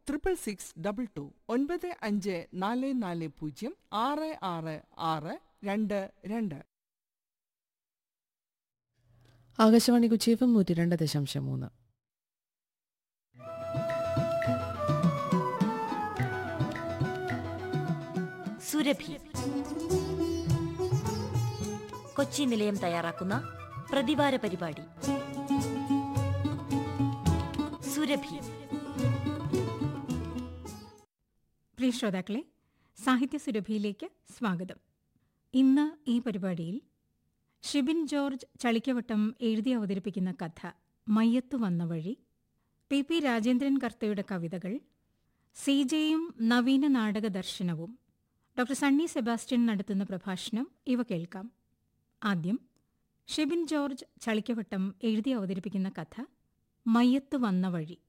triple six double two ഒൻപത് അഞ്ച് നാല് നാല് പൂജ്യം ആറ് ആറ് ആറ് രണ്ട് രണ്ട് ആകാശവാണി കൊച്ചി എഫ് എം നൂറ്റി രണ്ട് ദശാംശം മൂന്ന് സുരഭി കൊച്ചി നിലയം തയ്യാറാക്കുന്ന പ്രതിവാര പരിപാടി സുരഭി പ്രിയ ശ്രോതാക്കളെ സാഹിത്യ സുരഭിയിലേക്ക് സ്വാഗതം ഇന്ന് ഈ പരിപാടിയിൽ ഷിബിൻ ജോർജ് ചളിക്കവട്ടം എഴുതി അവതരിപ്പിക്കുന്ന കഥ മയ്യത്തു വന്ന വഴി പി പി രാജേന്ദ്രൻ കർത്തയുടെ കവിതകൾ സി ജെയും നവീന നാടക ദർശനവും ഡോക്ടർ സണ്ണി സെബാസ്റ്റ്യൻ നടത്തുന്ന പ്രഭാഷണം ഇവ കേൾക്കാം ആദ്യം ഷിബിൻ ജോർജ് ചളിക്കവട്ടം എഴുതി അവതരിപ്പിക്കുന്ന കഥ മയ്യത്തു വന്ന വഴി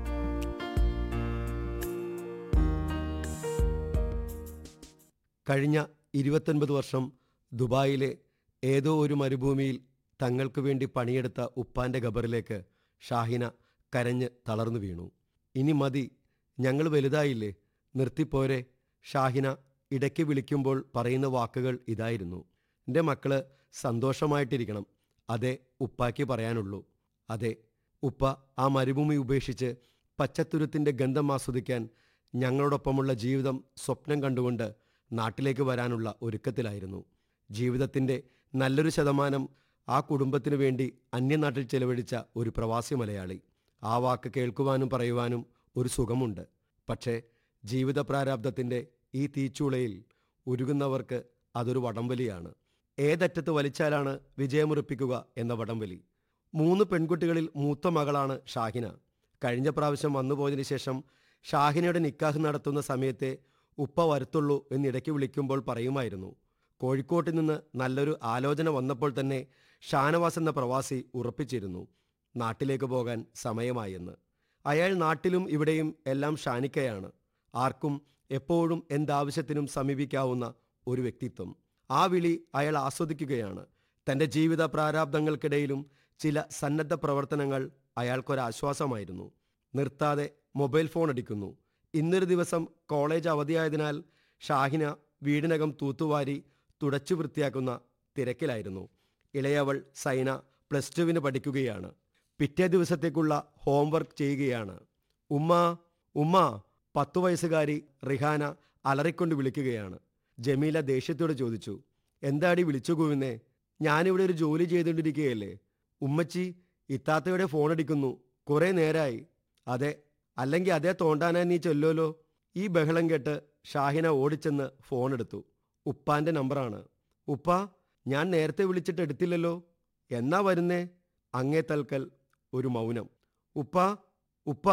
കഴിഞ്ഞ ഇരുപത്തൊൻപത് വർഷം ദുബായിലെ ഏതോ ഒരു മരുഭൂമിയിൽ തങ്ങൾക്ക് വേണ്ടി പണിയെടുത്ത ഉപ്പാന്റെ ഖബറിലേക്ക് ഷാഹിന കരഞ്ഞ് തളർന്നു വീണു ഇനി മതി ഞങ്ങൾ വലുതായില്ലേ നിർത്തിപ്പോരെ ഷാഹിന ഇടയ്ക്ക് വിളിക്കുമ്പോൾ പറയുന്ന വാക്കുകൾ ഇതായിരുന്നു എൻ്റെ മക്കള് സന്തോഷമായിട്ടിരിക്കണം അതേ ഉപ്പാക്ക് പറയാനുള്ളൂ അതെ ഉപ്പ ആ മരുഭൂമി ഉപേക്ഷിച്ച് പച്ചത്തുരുത്തിൻ്റെ ഗന്ധം ആസ്വദിക്കാൻ ഞങ്ങളോടൊപ്പമുള്ള ജീവിതം സ്വപ്നം കണ്ടുകൊണ്ട് നാട്ടിലേക്ക് വരാനുള്ള ഒരുക്കത്തിലായിരുന്നു ജീവിതത്തിൻ്റെ നല്ലൊരു ശതമാനം ആ കുടുംബത്തിനു വേണ്ടി അന്യനാട്ടിൽ ചെലവഴിച്ച ഒരു പ്രവാസി മലയാളി ആ വാക്ക് കേൾക്കുവാനും പറയുവാനും ഒരു സുഖമുണ്ട് പക്ഷേ ജീവിത പ്രാരാബ്ദത്തിൻ്റെ ഈ തീച്ചൂളയിൽ ഉരുകുന്നവർക്ക് അതൊരു വടംവലിയാണ് ഏതറ്റത്ത് വലിച്ചാലാണ് വിജയമുറപ്പിക്കുക എന്ന വടംവലി മൂന്ന് പെൺകുട്ടികളിൽ മൂത്ത മകളാണ് ഷാഹിന കഴിഞ്ഞ പ്രാവശ്യം വന്നുപോയതിനു ശേഷം ഷാഹിനയുടെ നിക്കാഹ് നടത്തുന്ന സമയത്തെ ഉപ്പ വരത്തുള്ളൂ എന്നിടയ്ക്ക് വിളിക്കുമ്പോൾ പറയുമായിരുന്നു കോഴിക്കോട്ട് നിന്ന് നല്ലൊരു ആലോചന വന്നപ്പോൾ തന്നെ ഷാനവാസ് എന്ന പ്രവാസി ഉറപ്പിച്ചിരുന്നു നാട്ടിലേക്ക് പോകാൻ സമയമായെന്ന് അയാൾ നാട്ടിലും ഇവിടെയും എല്ലാം ഷാനിക്കയാണ് ആർക്കും എപ്പോഴും എന്താവശ്യത്തിനും സമീപിക്കാവുന്ന ഒരു വ്യക്തിത്വം ആ വിളി അയാൾ ആസ്വദിക്കുകയാണ് തൻ്റെ ജീവിത പ്രാരാബ്ദങ്ങൾക്കിടയിലും ചില സന്നദ്ധ പ്രവർത്തനങ്ങൾ അയാൾക്കൊരാശ്വാസമായിരുന്നു നിർത്താതെ മൊബൈൽ ഫോൺ അടിക്കുന്നു ഇന്നൊരു ദിവസം കോളേജ് അവധിയായതിനാൽ ഷാഹിന വീടിനകം തൂത്തുവാരി തുടച്ചു വൃത്തിയാക്കുന്ന തിരക്കിലായിരുന്നു ഇളയവൾ സൈന പ്ലസ് ടുവിന് പഠിക്കുകയാണ് പിറ്റേ ദിവസത്തേക്കുള്ള ഹോംവർക്ക് ചെയ്യുകയാണ് ഉമ്മ ഉമ്മ പത്തു വയസ്സുകാരി റിഹാന അലറിക്കൊണ്ട് വിളിക്കുകയാണ് ജമീല ദേഷ്യത്തോട് ചോദിച്ചു എന്താടി വിളിച്ചു കൂവുന്നേ ഞാനിവിടെ ഒരു ജോലി ചെയ്തുകൊണ്ടിരിക്കുകയല്ലേ ഉമ്മച്ചി ഇത്താത്തയുടെ ഫോൺ അടിക്കുന്നു കുറേ നേരായി അതെ അല്ലെങ്കിൽ അതേ തോണ്ടാനാ നീ ചൊല്ലോലോ ഈ ബഹളം കേട്ട് ഷാഹിന ഓടിച്ചെന്ന് ഫോൺ എടുത്തു ഉപ്പാന്റെ നമ്പറാണ് ഉപ്പ ഞാൻ നേരത്തെ വിളിച്ചിട്ട് എടുത്തില്ലല്ലോ എന്നാ വരുന്നേ അങ്ങേ തൽക്കൽ ഒരു മൗനം ഉപ്പ ഉപ്പ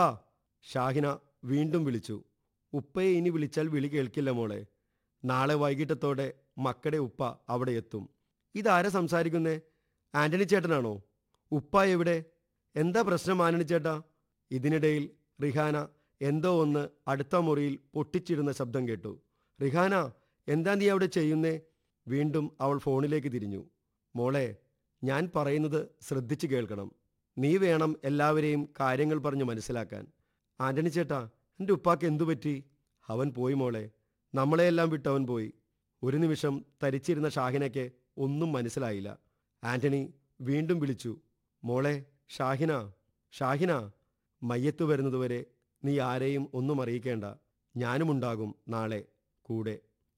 ഷാഹിന വീണ്ടും വിളിച്ചു ഉപ്പയെ ഇനി വിളിച്ചാൽ വിളി കേൾക്കില്ല മോളെ നാളെ വൈകിട്ടത്തോടെ മക്കടെ ഉപ്പ അവിടെ എത്തും ഇതാരാ സംസാരിക്കുന്നേ ആന്റണി ചേട്ടനാണോ ഉപ്പ എവിടെ എന്താ പ്രശ്നം ആന്റണി ചേട്ടാ ഇതിനിടയിൽ റിഹാന എന്തോ ഒന്ന് അടുത്ത മുറിയിൽ പൊട്ടിച്ചിടുന്ന ശബ്ദം കേട്ടു റിഹാന എന്താ നീ അവിടെ ചെയ്യുന്നേ വീണ്ടും അവൾ ഫോണിലേക്ക് തിരിഞ്ഞു മോളെ ഞാൻ പറയുന്നത് ശ്രദ്ധിച്ചു കേൾക്കണം നീ വേണം എല്ലാവരെയും കാര്യങ്ങൾ പറഞ്ഞ് മനസ്സിലാക്കാൻ ആന്റണി ചേട്ടാ എൻ്റെ ഉപ്പാക്ക് എന്തു പറ്റി അവൻ പോയി മോളെ നമ്മളെയെല്ലാം വിട്ട് അവൻ പോയി ഒരു നിമിഷം തരിച്ചിരുന്ന ഷാഹിനയ്ക്ക് ഒന്നും മനസ്സിലായില്ല ആന്റണി വീണ്ടും വിളിച്ചു മോളെ ഷാഹിന ഷാഹിന മയ്യത്ത് വരുന്നതുവരെ നീ ആരെയും ഒന്നും അറിയിക്കേണ്ട ഞാനുമുണ്ടാകും നാളെ കൂടെ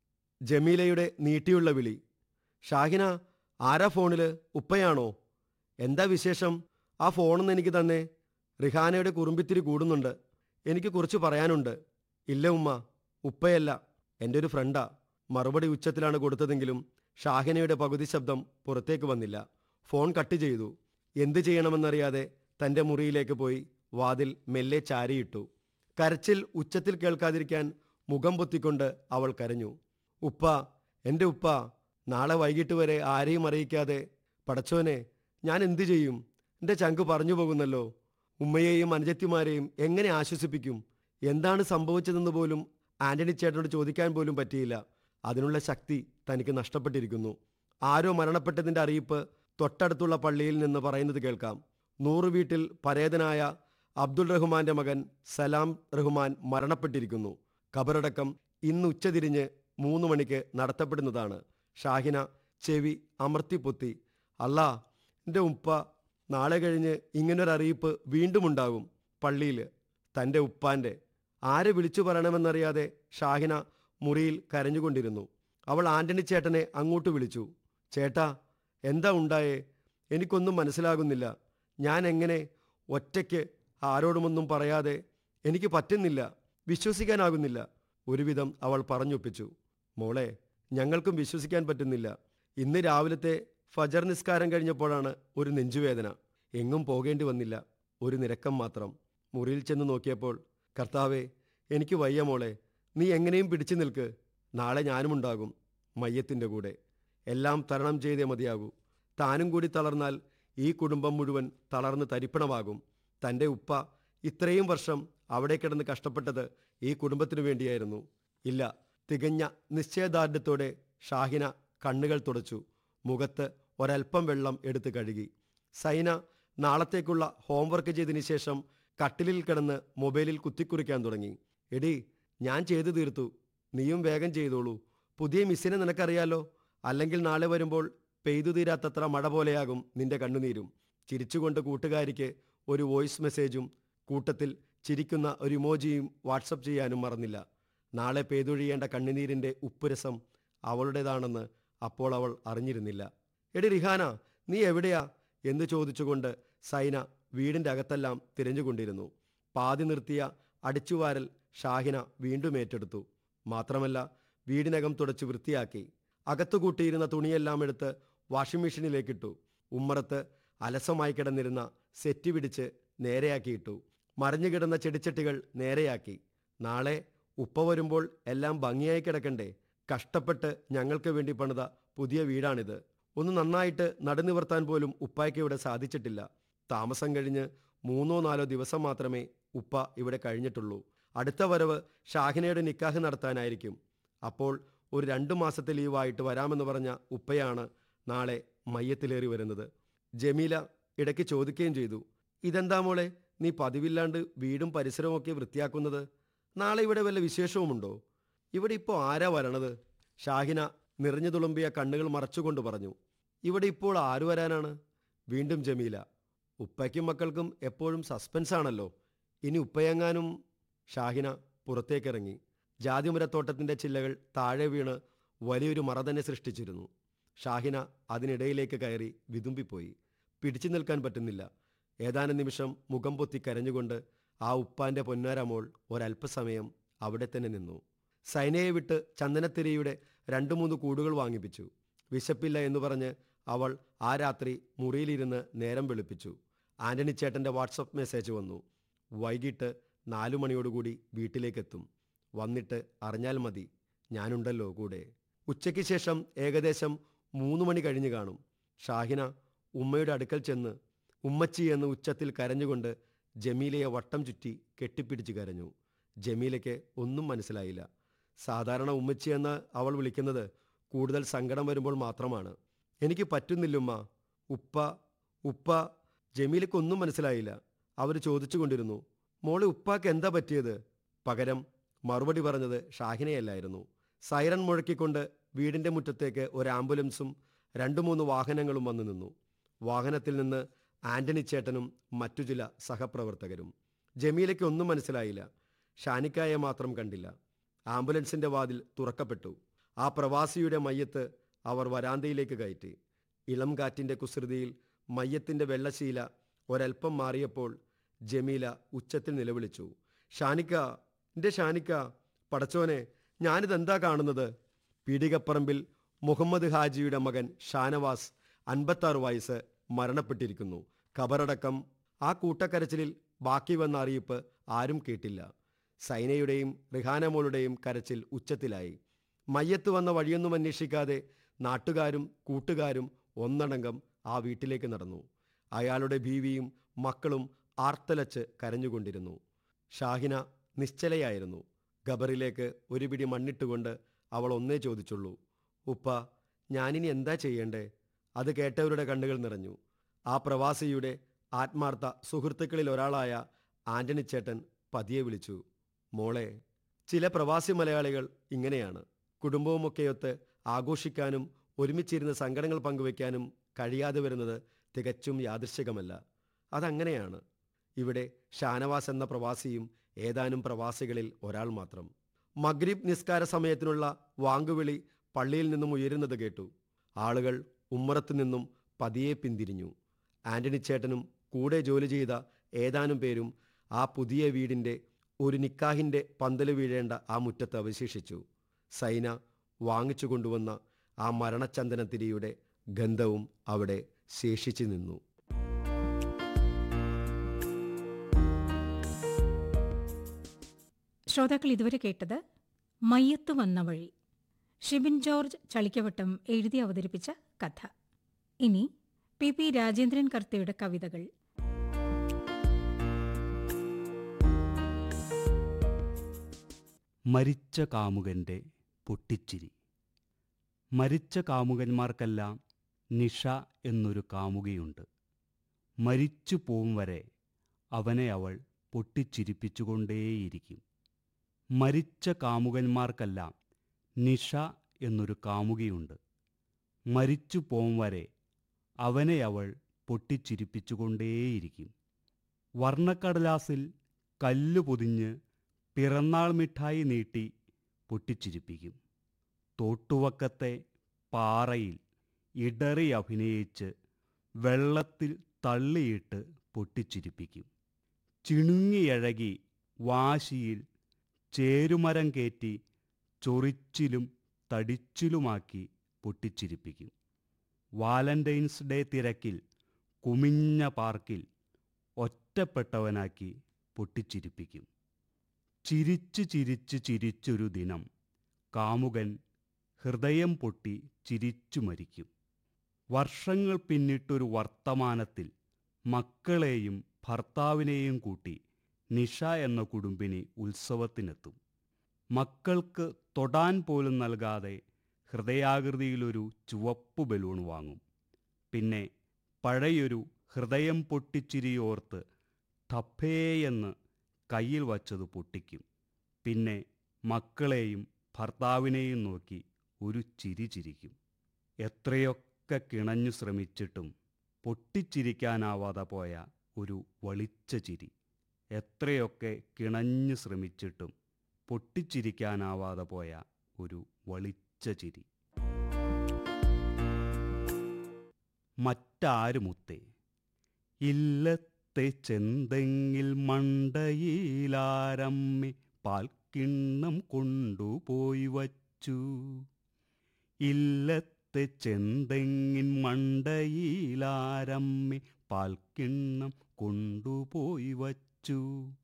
ജമീലയുടെ നീട്ടിയുള്ള വിളി ഷാഹിന ആരാ ഫോണില് ഉപ്പയാണോ എന്താ വിശേഷം ആ ഫോണൊന്ന് എനിക്ക് തന്നെ റിഹാനയുടെ കുറുമ്പിത്തിരി കൂടുന്നുണ്ട് എനിക്ക് കുറച്ച് പറയാനുണ്ട് ഇല്ല ഉമ്മ ഉപ്പയല്ല എൻ്റെ ഒരു ഫ്രണ്ടാ മറുപടി ഉച്ചത്തിലാണ് കൊടുത്തതെങ്കിലും ഷാഹിനയുടെ പകുതി ശബ്ദം പുറത്തേക്ക് വന്നില്ല ഫോൺ കട്ട് ചെയ്തു എന്തു ചെയ്യണമെന്നറിയാതെ തൻ്റെ മുറിയിലേക്ക് പോയി വാതിൽ മെല്ലെ ചാരിയിട്ടു കരച്ചിൽ ഉച്ചത്തിൽ കേൾക്കാതിരിക്കാൻ മുഖം പൊത്തിക്കൊണ്ട് അവൾ കരഞ്ഞു ഉപ്പ എൻ്റെ ഉപ്പ നാളെ വൈകിട്ട് വരെ ആരെയും അറിയിക്കാതെ പടച്ചോനെ ഞാൻ എന്തു ചെയ്യും എൻ്റെ ചങ്ക് പറഞ്ഞു പോകുന്നല്ലോ ഉമ്മയെയും അനുജത്തിമാരെയും എങ്ങനെ ആശ്വസിപ്പിക്കും എന്താണ് സംഭവിച്ചതെന്ന് പോലും ആന്റണി ചേട്ടനോട് ചോദിക്കാൻ പോലും പറ്റിയില്ല അതിനുള്ള ശക്തി തനിക്ക് നഷ്ടപ്പെട്ടിരിക്കുന്നു ആരോ മരണപ്പെട്ടതിൻ്റെ അറിയിപ്പ് തൊട്ടടുത്തുള്ള പള്ളിയിൽ നിന്ന് പറയുന്നത് കേൾക്കാം നൂറ് വീട്ടിൽ പരേതനായ അബ്ദുൾ റഹ്മാന്റെ മകൻ സലാം റഹ്മാൻ മരണപ്പെട്ടിരിക്കുന്നു ഖബറടക്കം ഇന്ന് ഉച്ചതിരിഞ്ഞ് മൂന്ന് മണിക്ക് നടത്തപ്പെടുന്നതാണ് ഷാഹിന ചെവി അമർത്തിപ്പൊത്തി അല്ലാ എൻ്റെ ഉപ്പ നാളെ കഴിഞ്ഞ് ഇങ്ങനൊരറിയിപ്പ് വീണ്ടും ഉണ്ടാകും പള്ളിയിൽ തൻ്റെ ഉപ്പാൻ്റെ ആരെ വിളിച്ചു പറയണമെന്നറിയാതെ ഷാഹിന മുറിയിൽ കരഞ്ഞുകൊണ്ടിരുന്നു അവൾ ആന്റണി ചേട്ടനെ അങ്ങോട്ട് വിളിച്ചു ചേട്ടാ എന്താ ഉണ്ടായേ എനിക്കൊന്നും മനസ്സിലാകുന്നില്ല ഞാൻ എങ്ങനെ ഒറ്റയ്ക്ക് ആരോടുമൊന്നും പറയാതെ എനിക്ക് പറ്റുന്നില്ല വിശ്വസിക്കാനാകുന്നില്ല ഒരുവിധം അവൾ പറഞ്ഞൊപ്പിച്ചു മോളെ ഞങ്ങൾക്കും വിശ്വസിക്കാൻ പറ്റുന്നില്ല ഇന്ന് രാവിലത്തെ ഫജർ നിസ്കാരം കഴിഞ്ഞപ്പോഴാണ് ഒരു നെഞ്ചുവേദന എങ്ങും പോകേണ്ടി വന്നില്ല ഒരു നിരക്കം മാത്രം മുറിയിൽ ചെന്ന് നോക്കിയപ്പോൾ കർത്താവെ എനിക്ക് വയ്യ മോളെ നീ എങ്ങനെയും പിടിച്ചു നിൽക്ക് നാളെ ഞാനുമുണ്ടാകും മയ്യത്തിൻ്റെ കൂടെ എല്ലാം തരണം ചെയ്തേ മതിയാകൂ താനും കൂടി തളർന്നാൽ ഈ കുടുംബം മുഴുവൻ തളർന്ന് തരിപ്പണമാകും തൻ്റെ ഉപ്പ ഇത്രയും വർഷം അവിടെ കിടന്ന് കഷ്ടപ്പെട്ടത് ഈ കുടുംബത്തിനു വേണ്ടിയായിരുന്നു ഇല്ല തികഞ്ഞ നിശ്ചയദാർഢ്യത്തോടെ ഷാഹിന കണ്ണുകൾ തുടച്ചു മുഖത്ത് ഒരൽപ്പം വെള്ളം എടുത്ത് കഴുകി സൈന നാളത്തേക്കുള്ള ഹോംവർക്ക് ചെയ്തതിന് ശേഷം കട്ടിലിൽ കിടന്ന് മൊബൈലിൽ കുത്തിക്കുറിക്കാൻ തുടങ്ങി എടി ഞാൻ ചെയ്തു തീർത്തു നീയും വേഗം ചെയ്തോളൂ പുതിയ മിസ്സിനെ നിനക്കറിയാലോ അല്ലെങ്കിൽ നാളെ വരുമ്പോൾ പെയ്തു തീരാത്തത്ര മഴ പോലെയാകും നിന്റെ കണ്ണുനീരും ചിരിച്ചുകൊണ്ട് കൂട്ടുകാരിക്ക് ഒരു വോയിസ് മെസ്സേജും കൂട്ടത്തിൽ ചിരിക്കുന്ന ഒരു ഇമോജിയും വാട്സപ്പ് ചെയ്യാനും മറന്നില്ല നാളെ പെയ്തൊഴിയേണ്ട കണ്ണുനീരിൻ്റെ ഉപ്പുരസം അവളുടേതാണെന്ന് അപ്പോൾ അവൾ അറിഞ്ഞിരുന്നില്ല എടി റിഹാന നീ എവിടെയാ എന്ന് ചോദിച്ചുകൊണ്ട് സൈന വീടിൻ്റെ അകത്തെല്ലാം തിരഞ്ഞുകൊണ്ടിരുന്നു പാതി നിർത്തിയ അടിച്ചുവാരൽ ഷാഹിന വീണ്ടും ഏറ്റെടുത്തു മാത്രമല്ല വീടിനകം തുടച്ച് വൃത്തിയാക്കി അകത്തു കൂട്ടിയിരുന്ന തുണിയെല്ലാം എടുത്ത് വാഷിംഗ് മെഷീനിലേക്കിട്ടു ഉമ്മറത്ത് അലസമായി കിടന്നിരുന്ന സെറ്റ് പിടിച്ച് നേരെയാക്കിയിട്ടു മറിഞ്ഞു കിടന്ന ചെടിച്ചട്ടികൾ നേരെയാക്കി നാളെ ഉപ്പ വരുമ്പോൾ എല്ലാം ഭംഗിയായി കിടക്കണ്ടേ കഷ്ടപ്പെട്ട് ഞങ്ങൾക്ക് വേണ്ടി പണിത പുതിയ വീടാണിത് ഒന്ന് നന്നായിട്ട് നടുനിവർത്താൻ പോലും ഉപ്പായ്ക്ക് ഇവിടെ സാധിച്ചിട്ടില്ല താമസം കഴിഞ്ഞ് മൂന്നോ നാലോ ദിവസം മാത്രമേ ഉപ്പ ഇവിടെ കഴിഞ്ഞിട്ടുള്ളൂ അടുത്ത വരവ് ഷാഹിനയുടെ നിക്കാഹ് നടത്താനായിരിക്കും അപ്പോൾ ഒരു രണ്ടു മാസത്തെ ലീവായിട്ട് വരാമെന്ന് പറഞ്ഞ ഉപ്പയാണ് നാളെ മയ്യത്തിലേറി വരുന്നത് ജമീല ഇടയ്ക്ക് ചോദിക്കുകയും ചെയ്തു ഇതെന്താ മോളെ നീ പതിവില്ലാണ്ട് വീടും പരിസരവും ഒക്കെ വൃത്തിയാക്കുന്നത് നാളെ ഇവിടെ വല്ല വിശേഷവുമുണ്ടോ ഇവിടെ ഇപ്പോൾ ആരാ വരണത് ഷാഹിന നിറഞ്ഞു തുളുമ്പിയ കണ്ണുകൾ മറച്ചുകൊണ്ട് പറഞ്ഞു ഇവിടെ ഇപ്പോൾ ആരു വരാനാണ് വീണ്ടും ജമീല ഉപ്പയ്ക്കും മക്കൾക്കും എപ്പോഴും സസ്പെൻസ് ആണല്ലോ ഇനി ഉപ്പയെങ്ങാനും ഷാഹിന പുറത്തേക്കിറങ്ങി ജാതിമുരത്തോട്ടത്തിൻ്റെ ചില്ലകൾ താഴെ വീണ് വലിയൊരു മറ തന്നെ സൃഷ്ടിച്ചിരുന്നു ഷാഹിന അതിനിടയിലേക്ക് കയറി വിതുമ്പിപ്പോയി പിടിച്ചു നിൽക്കാൻ പറ്റുന്നില്ല ഏതാനും നിമിഷം മുഖം പൊത്തി കരഞ്ഞുകൊണ്ട് ആ ഉപ്പാന്റെ പൊന്നാരമോൾ ഒരല്പസമയം അവിടെ തന്നെ നിന്നു സൈനയെ വിട്ട് ചന്ദനത്തിരിയുടെ രണ്ടു മൂന്ന് കൂടുകൾ വാങ്ങിപ്പിച്ചു വിശപ്പില്ല എന്ന് പറഞ്ഞ് അവൾ ആ രാത്രി മുറിയിലിരുന്ന് നേരം വെളുപ്പിച്ചു ആന്റണി ചേട്ടൻ്റെ വാട്സപ്പ് മെസ്സേജ് വന്നു വൈകിട്ട് നാലു മണിയോടുകൂടി വീട്ടിലേക്കെത്തും വന്നിട്ട് അറിഞ്ഞാൽ മതി ഞാനുണ്ടല്ലോ കൂടെ ഉച്ചയ്ക്ക് ശേഷം ഏകദേശം മൂന്ന് മണി കഴിഞ്ഞു കാണും ഷാഹിന ഉമ്മയുടെ അടുക്കൽ ചെന്ന് ഉമ്മച്ചി എന്ന് ഉച്ചത്തിൽ കരഞ്ഞുകൊണ്ട് ജമീലയെ വട്ടം ചുറ്റി കെട്ടിപ്പിടിച്ച് കരഞ്ഞു ജമീലയ്ക്ക് ഒന്നും മനസ്സിലായില്ല സാധാരണ ഉമ്മച്ചി എന്ന് അവൾ വിളിക്കുന്നത് കൂടുതൽ സങ്കടം വരുമ്പോൾ മാത്രമാണ് എനിക്ക് പറ്റുന്നില്ലുമ്മ ഉപ്പ ഉപ്പ ജമീലയ്ക്ക് ഒന്നും മനസ്സിലായില്ല അവർ ചോദിച്ചുകൊണ്ടിരുന്നു മോളെ ഉപ്പാക്ക് എന്താ പറ്റിയത് പകരം മറുപടി പറഞ്ഞത് ഷാഹിനയല്ലായിരുന്നു സൈറൻ മുഴക്കിക്കൊണ്ട് വീടിൻ്റെ മുറ്റത്തേക്ക് ഒരു ആംബുലൻസും രണ്ടു മൂന്ന് വാഹനങ്ങളും വന്നു നിന്നു വാഹനത്തിൽ നിന്ന് ആന്റണി ചേട്ടനും മറ്റു ചില സഹപ്രവർത്തകരും ജമീലയ്ക്ക് ഒന്നും മനസ്സിലായില്ല ഷാനിക്കായെ മാത്രം കണ്ടില്ല ആംബുലൻസിന്റെ വാതിൽ തുറക്കപ്പെട്ടു ആ പ്രവാസിയുടെ മയ്യത്ത് അവർ വരാന്തയിലേക്ക് കയറ്റി ഇളം കാറ്റിന്റെ കുസൃതിയിൽ മയ്യത്തിന്റെ വെള്ളശീല ഒരൽപ്പം മാറിയപ്പോൾ ജമീല ഉച്ചത്തിൽ നിലവിളിച്ചു ഷാനിക്ക എൻ്റെ ഷാനിക്ക പടച്ചോനെ ഞാനിതെന്താ കാണുന്നത് പീടികപ്പറമ്പിൽ മുഹമ്മദ് ഹാജിയുടെ മകൻ ഷാനവാസ് അൻപത്താറ് വയസ്സ് മരണപ്പെട്ടിരിക്കുന്നു ഖബറടക്കം ആ കൂട്ടക്കരച്ചിലിൽ ബാക്കി വന്ന അറിയിപ്പ് ആരും കേട്ടില്ല സൈനയുടെയും റിഹാനമോളുടെയും കരച്ചിൽ ഉച്ചത്തിലായി മയ്യത്ത് വന്ന വഴിയൊന്നും അന്വേഷിക്കാതെ നാട്ടുകാരും കൂട്ടുകാരും ഒന്നടങ്കം ആ വീട്ടിലേക്ക് നടന്നു അയാളുടെ ബീവിയും മക്കളും ആർത്തലച്ച് കരഞ്ഞുകൊണ്ടിരുന്നു ഷാഹിന നിശ്ചലയായിരുന്നു ഖബറിലേക്ക് ഒരു പിടി മണ്ണിട്ടുകൊണ്ട് അവൾ ഒന്നേ ചോദിച്ചുള്ളൂ ഉപ്പ ഞാനിനി എന്താ ചെയ്യണ്ടേ അത് കേട്ടവരുടെ കണ്ണുകൾ നിറഞ്ഞു ആ പ്രവാസിയുടെ ആത്മാർത്ഥ സുഹൃത്തുക്കളിൽ ഒരാളായ ആന്റണി ചേട്ടൻ പതിയെ വിളിച്ചു മോളെ ചില പ്രവാസി മലയാളികൾ ഇങ്ങനെയാണ് കുടുംബവുമൊക്കെയൊത്ത് ആഘോഷിക്കാനും ഒരുമിച്ചിരുന്ന് സങ്കടങ്ങൾ പങ്കുവയ്ക്കാനും കഴിയാതെ വരുന്നത് തികച്ചും യാദൃശ്ചികമല്ല അതങ്ങനെയാണ് ഇവിടെ ഷാനവാസ് എന്ന പ്രവാസിയും ഏതാനും പ്രവാസികളിൽ ഒരാൾ മാത്രം മഗ്രിബ് നിസ്കാര സമയത്തിനുള്ള വാങ്കുവിളി പള്ളിയിൽ നിന്നും ഉയരുന്നത് കേട്ടു ആളുകൾ ഉമ്മറത്തു നിന്നും പതിയെ പിന്തിരിഞ്ഞു ആന്റണി ചേട്ടനും കൂടെ ജോലി ചെയ്ത ഏതാനും പേരും ആ പുതിയ വീടിൻ്റെ ഒരു നിക്കാഹിൻ്റെ പന്തല് വീഴേണ്ട ആ മുറ്റത്ത് അവശേഷിച്ചു സൈന വാങ്ങിച്ചു കൊണ്ടുവന്ന ആ മരണചന്ദനത്തിരിയുടെ ഗന്ധവും അവിടെ ശേഷിച്ചു നിന്നു ശ്രോതാക്കൾ ഇതുവരെ കേട്ടത് മയ്യത്തു വന്ന വഴി ഷിബിൻ ജോർജ് ചളിക്കവട്ടം എഴുതി അവതരിപ്പിച്ച കഥ ഇനി പി പി രാജേന്ദ്രൻ കർത്തയുടെ കവിതകൾ മരിച്ച കാമുകന്റെ പൊട്ടിച്ചിരി മരിച്ച കാമുകന്മാർക്കെല്ലാം നിഷ എന്നൊരു കാമുകയുണ്ട് മരിച്ചു പോവും വരെ അവനെ അവൾ പൊട്ടിച്ചിരിപ്പിച്ചുകൊണ്ടേയിരിക്കും മരിച്ച കാമുകന്മാർക്കെല്ലാം നിഷ എന്നൊരു കാമുകയുണ്ട് മരിച്ചു പോവും വരെ അവനെ അവൾ പൊട്ടിച്ചിരിപ്പിച്ചുകൊണ്ടേയിരിക്കും വർണ്ണക്കടലാസിൽ കല്ല് പൊതിഞ്ഞ് പിറന്നാൾ മിഠായി നീട്ടി പൊട്ടിച്ചിരിപ്പിക്കും തോട്ടുവക്കത്തെ പാറയിൽ ഇടറി അഭിനയിച്ച് വെള്ളത്തിൽ തള്ളിയിട്ട് പൊട്ടിച്ചിരിപ്പിക്കും ചിണുങ്ങിയഴകി വാശിയിൽ ചേരുമരം കയറ്റി ചൊറിച്ചിലും തടിച്ചിലുമാക്കി പൊട്ടിച്ചിരിപ്പിക്കും വാലന്റൈൻസ് ഡേ തിരക്കിൽ കുമിഞ്ഞ പാർക്കിൽ ഒറ്റപ്പെട്ടവനാക്കി പൊട്ടിച്ചിരിപ്പിക്കും ചിരിച്ച് ചിരിച്ച് ചിരിച്ചൊരു ദിനം കാമുകൻ ഹൃദയം പൊട്ടി ചിരിച്ചു മരിക്കും വർഷങ്ങൾ പിന്നിട്ടൊരു വർത്തമാനത്തിൽ മക്കളെയും ഭർത്താവിനെയും കൂട്ടി നിഷ എന്ന കുടുംബിനി ഉത്സവത്തിനെത്തും മക്കൾക്ക് തൊടാൻ പോലും നൽകാതെ ഹൃദയാകൃതിയിലൊരു ചുവപ്പ് ബലൂൺ വാങ്ങും പിന്നെ പഴയൊരു ഹൃദയം പൊട്ടിച്ചിരിയോർത്ത് ടഫേയെന്ന് കയ്യിൽ വച്ചത് പൊട്ടിക്കും പിന്നെ മക്കളെയും ഭർത്താവിനെയും നോക്കി ഒരു ചിരി ചിരിക്കും എത്രയൊക്കെ കിണഞ്ഞു ശ്രമിച്ചിട്ടും പൊട്ടിച്ചിരിക്കാനാവാതെ പോയ ഒരു വളിച്ച ചിരി എത്രയൊക്കെ കിണഞ്ഞു ശ്രമിച്ചിട്ടും പൊട്ടിച്ചിരിക്കാനാവാതെ പോയ ഒരു വളിച്ച ചിരി മറ്റാരുമുത്തേ ഇല്ലത്തെ ചെന്തെങ്ങിൽ മണ്ടയിലാരമ്മി പാൽക്കിണ്ണം കൊണ്ടുപോയി വച്ചു ഇല്ലത്തെ ചെന്തെങ്ങിൻ മണ്ടയിലാരമ്മി പാൽക്കിണ്ണം കൊണ്ടുപോയി വച്ചു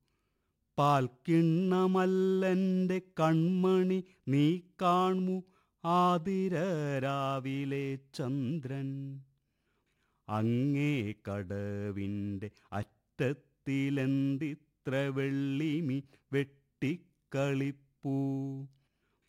പാൽക്കിണ്ണമല്ലെൻ്റെ കൺമണി നീ കാൺമു ആതിര രാവിലെ ചന്ദ്രൻ അങ്ങേ കടവിൻ്റെ അറ്റത്തിലെന്തിത്ര വെള്ളിമി വെട്ടിക്കളിപ്പൂ